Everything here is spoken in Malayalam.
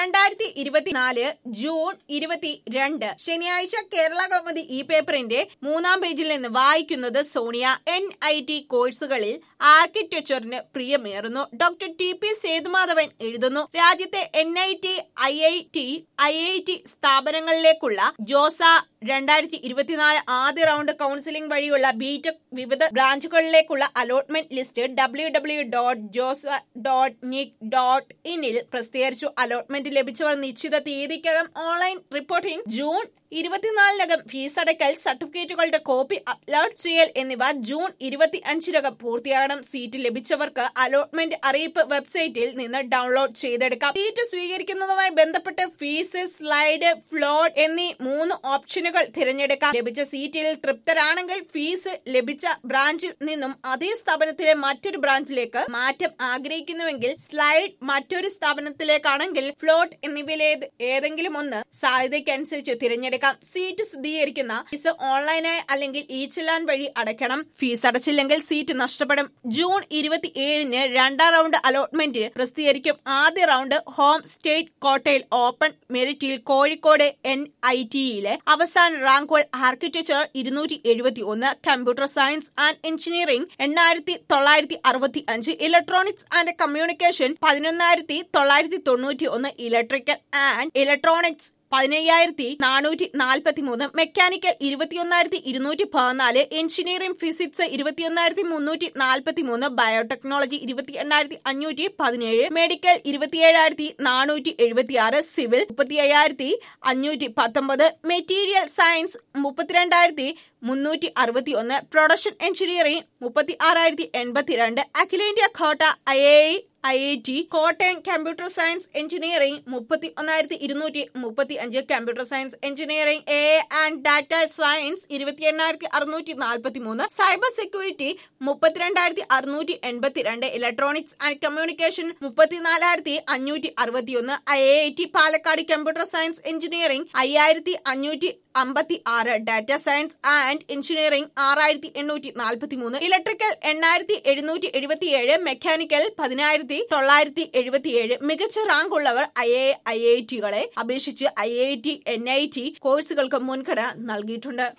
രണ്ടായിരത്തി ഇരുപത്തിനാല് ജൂൺ ഇരുപത്തിരണ്ട് ശനിയാഴ്ച കേരള കൗമുദി ഈ പേപ്പറിന്റെ മൂന്നാം പേജിൽ നിന്ന് വായിക്കുന്നത് സോണിയ എൻ ഐ ടി കോഴ്സുകളിൽ ആർക്കിടെക്ചറിന് പ്രിയമേറുന്നു ഡോക്ടർ ടി പി സേതുമാധവൻ എഴുതുന്നു രാജ്യത്തെ N I T I I T I I T സ്ഥാപനങ്ങളിലേക്കുള്ള ജോസ രണ്ടായിരത്തി ഇരുപത്തിനാല് ആദ്യ റൗണ്ട് കൗൺസിലിംഗ് വഴിയുള്ള ബിടെക് വിവിധ ബ്രാഞ്ചുകളിലേക്കുള്ള allotment list W W dot JoSAA dot nic dot ഇനിൽ പ്രസിദ്ധീകരിച്ചു അലോട്ട്മെന്റ് ലഭിച്ചവർ നിശ്ചിത തീയതിക്കകം ഓൺലൈൻ റിപ്പോർട്ടിംഗ് ജൂൺ ഇരുപത്തിനാലിനകം ഫീസ് അടയ്ക്കൽ സർട്ടിഫിക്കറ്റുകളുടെ കോപ്പി അപ്ലോഡ് ചെയ്യൽ എന്നിവ ജൂൺ ഇരുപത്തി അഞ്ചിനകം പൂർത്തിയാകണം സീറ്റ് ലഭിച്ചവർക്ക് അലോട്ട്മെന്റ് അറിയിപ്പ് വെബ്സൈറ്റിൽ നിന്ന് ഡൗൺലോഡ് ചെയ്തെടുക്കാം സീറ്റ് സ്വീകരിക്കുന്നതുമായി ബന്ധപ്പെട്ട് ഫീസ് സ്ലൈഡ് ഫ്ലോട്ട് എന്നീ മൂന്ന് ഓപ്ഷനുകൾ തിരഞ്ഞെടുക്കാം ലഭിച്ച സീറ്റിൽ തൃപ്തരാണെങ്കിൽ ഫീസ് ലഭിച്ച ബ്രാഞ്ചിൽ നിന്നും അതേ സ്ഥാപനത്തിലെ മറ്റൊരു ബ്രാഞ്ചിലേക്ക് മാറ്റം ആഗ്രഹിക്കുന്നുവെങ്കിൽ സ്ലൈഡ് മറ്റൊരു സ്ഥാപനത്തിലേക്കാണെങ്കിൽ ഫ്ലോട്ട് എന്നിവയിലെ ഏതെങ്കിലും ഒന്ന് സാധ്യതയ്ക്കനുസരിച്ച് തിരഞ്ഞെടുക്കാം സീറ്റ് സ്ഥിരീകരിക്കുന്ന ഫീസ് ഓൺലൈനായി അല്ലെങ്കിൽ ഇ ചെല്ലാൻ വഴി അടയ്ക്കണം ഫീസ് അടച്ചില്ലെങ്കിൽ സീറ്റ് നഷ്ടപ്പെടും ജൂൺ ഇരുപത്തി ഏഴിന് രണ്ടാം റൗണ്ട് അലോട്ട്മെന്റ് പ്രസിദ്ധീകരിക്കും ആദ്യ റൗണ്ട് ഹോം സ്റ്റേറ്റ് കോട്ടയിൽ ഓപ്പൺ മെറിറ്റിൽ കോഴിക്കോട് എൻ ഐ ടിയിലെ അവസാന റാങ്കുകൾ ആർക്കിടെക്ചർ ഇരുന്നൂറ്റി എഴുപത്തി ഒന്ന് കമ്പ്യൂട്ടർ സയൻസ് ആൻഡ് എഞ്ചിനീയറിംഗ് എണ്ണായിരത്തി തൊള്ളായിരത്തി അറുപത്തി അഞ്ച് ഇലക്ട്രോണിക്സ് ആൻഡ് കമ്മ്യൂണിക്കേഷൻ പതിനൊന്നായിരത്തി തൊള്ളായിരത്തി തൊണ്ണൂറ്റി ഒന്ന് ഇലക്ട്രിക്കൽ ആൻഡ് ഇലക്ട്രോണിക്സ് പതിനയ്യായിരത്തി നാനൂറ്റി നാൽപ്പത്തി മൂന്ന് മെക്കാനിക്കൽ ഇരുപത്തിയൊന്നായിരത്തി ഇരുന്നൂറ്റി പതിനാല് എഞ്ചിനീയറിംഗ് ഫിസിക്സ് ഇരുപത്തിയൊന്നായിരത്തി മുന്നൂറ്റി നാൽപ്പത്തി മൂന്ന് ബയോടെക്നോളജി ഇരുപത്തി എണ്ണായിരത്തി അഞ്ഞൂറ്റി പതിനേഴ് മെഡിക്കൽ ഇരുപത്തിയേഴായിരത്തി നാനൂറ്റി എഴുപത്തി ആറ് സിവിൽ മുപ്പത്തി അയ്യായിരത്തി അഞ്ഞൂറ്റി പത്തൊമ്പത് മെറ്റീരിയൽ സയൻസ് മുപ്പത്തിരണ്ടായിരത്തി മുന്നൂറ്റി അറുപത്തി ഒന്ന് പ്രൊഡക്ഷൻ എഞ്ചിനീയറിംഗ് മുപ്പത്തി ആറായിരത്തി എൺപത്തിരണ്ട് അഖിലേന്ത്യാ quota I I I I T Kottayam computer science engineering മുപ്പത്തി ഒന്നായിരത്തി ഇരുന്നൂറ്റി മുപ്പത്തി അഞ്ച് computer science engineering A and data science ഇരുപത്തി എണ്ണായിരത്തി അറുന്നൂറ്റി നാൽപ്പത്തി മൂന്ന് സൈബർ സെക്യൂരിറ്റി മുപ്പത്തിരണ്ടായിരത്തി അറുന്നൂറ്റി എൺപത്തിരണ്ട് ഇലക്ട്രോണിക്സ് ആൻഡ് കമ്മ്യൂണിക്കേഷൻ മുപ്പത്തിനാലായിരത്തി അഞ്ഞൂറ്റി അറുപത്തിയൊന്ന് I I T Palakkad computer science engineering അയ്യായിരത്തി അഞ്ഞൂറ്റി അമ്പത്തി ആറ് ഡാറ്റ സയൻസ് ആൻഡ് എഞ്ചിനീയറിംഗ് ആറായിരത്തി എണ്ണൂറ്റി നാൽപ്പത്തി മൂന്ന് ഇലക്ട്രിക്കൽ എണ്ണായിരത്തി എഴുന്നൂറ്റി എഴുപത്തിയേഴ് മെക്കാനിക്കൽ പതിനായിരത്തി തൊള്ളായിരത്തി എഴുപത്തിയേഴ് മികച്ച റാങ്ക് ഉള്ളവർ ഐ എ ഐ ഐ ടികളെ അപേക്ഷിച്ച് I I T N I T കോഴ്സുകൾക്ക് മുൻഗണന നൽകിയിട്ടുണ്ട്